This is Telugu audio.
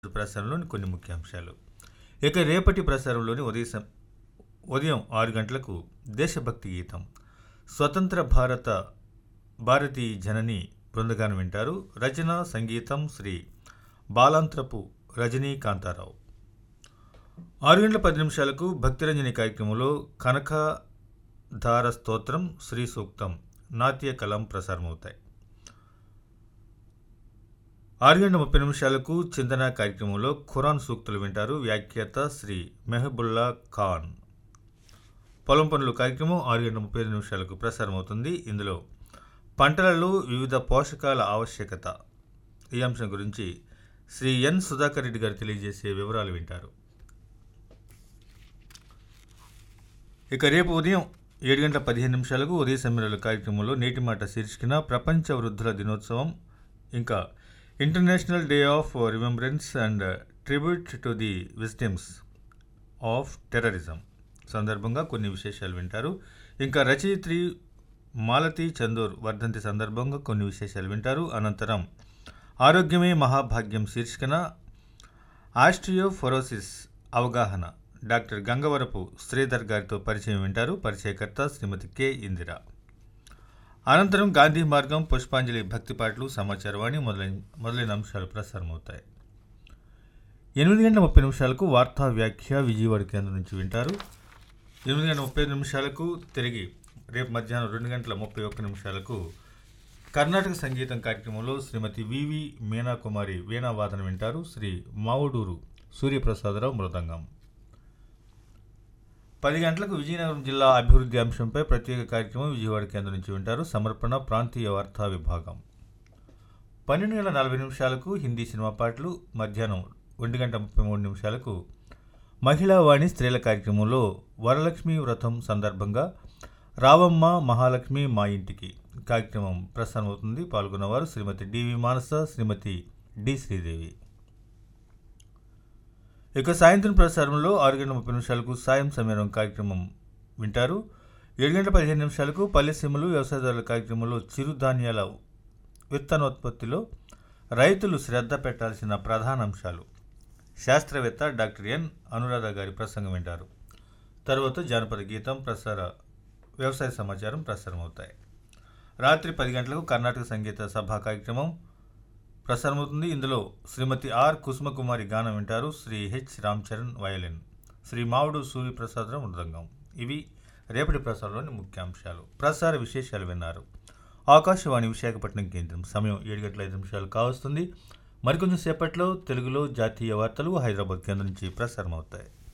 ప్రసారంలోని కొన్ని ముఖ్యాంశాలు ఇక రేపటి ప్రసారంలోని ఉదయం సం- ఉదయం ఆరు గంటలకు దేశభక్తి గీతం స్వతంత్ర భారత భారతీయ జనని బృందగానం వింటారు రచన సంగీతం శ్రీ బాలాంత్రపు రజనీకాంతారావు ఆరు గంటల పది నిమిషాలకు భక్తిరంజని కార్యక్రమంలో కనకధార స్తోత్రం శ్రీ సూక్తం నాట్య కలం ప్రసారమవుతాయి ఆరు గంటల ముప్పై నిమిషాలకు చింతన కార్యక్రమంలో ఖురాన్ సూక్తులు వింటారు వ్యాఖ్యాత శ్రీ మెహబుల్లా ఖాన్ పొలం పనులు కార్యక్రమం ఆరు గంటల ముప్పై ఐదు నిమిషాలకు ప్రసారం అవుతుంది ఇందులో పంటలలో వివిధ పోషకాల ఆవశ్యకత ఈ అంశం గురించి శ్రీ ఎన్ సుధాకర్ రెడ్డి గారు తెలియజేసే వివరాలు వింటారు ఇక రేపు ఉదయం ఏడు గంటల పదిహేను నిమిషాలకు ఉదయ సమయంలో కార్యక్రమంలో నేటి మాట శీర్షికన ప్రపంచ వృద్ధుల దినోత్సవం ఇంకా international day of remembrance and tribute to the victims of terrorism సందర్భంగా కొన్ని విశేషాలు వింటారు ఇంకా రచయిత్రి మాలతి చందూర్ వర్ధంతి సందర్భంగా కొన్ని విశేషాలు వింటారు అనంతరం ఆరోగ్యమే మహాభాగ్యం శీర్షికన ఆస్ట్రియోఫొరోసిస్ అవగాహన డాక్టర్ గంగవరపు శ్రీధర్ గారితో పరిచయం వింటారు పరిచయకర్త శ్రీమతి కె ఇందిర అనంతరం గాంధీ మార్గం పుష్పాంజలి భక్తి పాటలు సమాచారవాణి మొదలైన మొదలైన అంశాలు ప్రసారమవుతాయి ఎనిమిది గంటల ముప్పై నిమిషాలకు వార్తా వ్యాఖ్య విజయవాడ కేంద్రం నుంచి వింటారు ఎనిమిది గంటల ముప్పై ఐదు నిమిషాలకు తిరిగి రేపు మధ్యాహ్నం రెండు గంటల ముప్పై ఒక్క నిమిషాలకు కర్ణాటక సంగీతం కార్యక్రమంలో శ్రీమతి వివి మీనాకుమారి వీణావాదన వింటారు శ్రీ మావుడూరు సూర్యప్రసాదరావు మృదంగం పది గంటలకు విజయనగరం జిల్లా అభివృద్ధి అంశంపై ప్రత్యేక కార్యక్రమం విజయవాడ కేంద్రం నుంచి వింటారు సమర్పణ ప్రాంతీయ వార్తా విభాగం పన్నెండు గంటల నలభై నిమిషాలకు హిందీ సినిమా పాటలు మధ్యాహ్నం ఒంటి గంట ముప్పై మూడు నిమిషాలకు మహిళా వాణి స్త్రీల కార్యక్రమంలో వరలక్ష్మి వ్రతం సందర్భంగా రావమ్మ మహాలక్ష్మి మా ఇంటికి కార్యక్రమం ప్రసారమవుతుంది పాల్గొన్నవారు శ్రీమతి డివి మానస శ్రీమతి డి శ్రీదేవి ఇక సాయంత్రం ప్రసారంలో ఆరు గంటల ముప్పై నిమిషాలకు సాయం సమీరం కార్యక్రమం వింటారు ఏడు గంటల పదిహేను నిమిషాలకు పల్లెసీమలు వ్యవసాయదారుల కార్యక్రమంలో చిరుధాన్యాల విత్తనోత్పత్తిలో రైతులు శ్రద్ధ పెట్టాల్సిన ప్రధాన అంశాలు శాస్త్రవేత్త డాక్టర్ ఎన్ అనురాధ గారి ప్రసంగం వింటారు తర్వాత జానపద గీతం ప్రసార వ్యవసాయ సమాచారం ప్రసారం అవుతాయి రాత్రి పది గంటలకు కర్ణాటక సంగీత సభా కార్యక్రమం ప్రసారమవుతుంది ఇందులో శ్రీమతి ఆర్ కుసుమకుమారి గానం వింటారు శ్రీ హెచ్ రామ్ చరణ్ వయలిన్ శ్రీ మావుడు సూర్యప్రసాదరావు మృదంగం ఇవి రేపటి ప్రసారంలోని ముఖ్యాంశాలు ప్రసార విశేషాలు విన్నారు ఆకాశవాణి విశాఖపట్నం కేంద్రం సమయం ఏడు గంటల ఐదు నిమిషాలు కావస్తుంది మరికొంచెం సేపట్లో తెలుగులో జాతీయ వార్తలు హైదరాబాద్ కేంద్రం నుంచి ప్రసారం అవుతాయి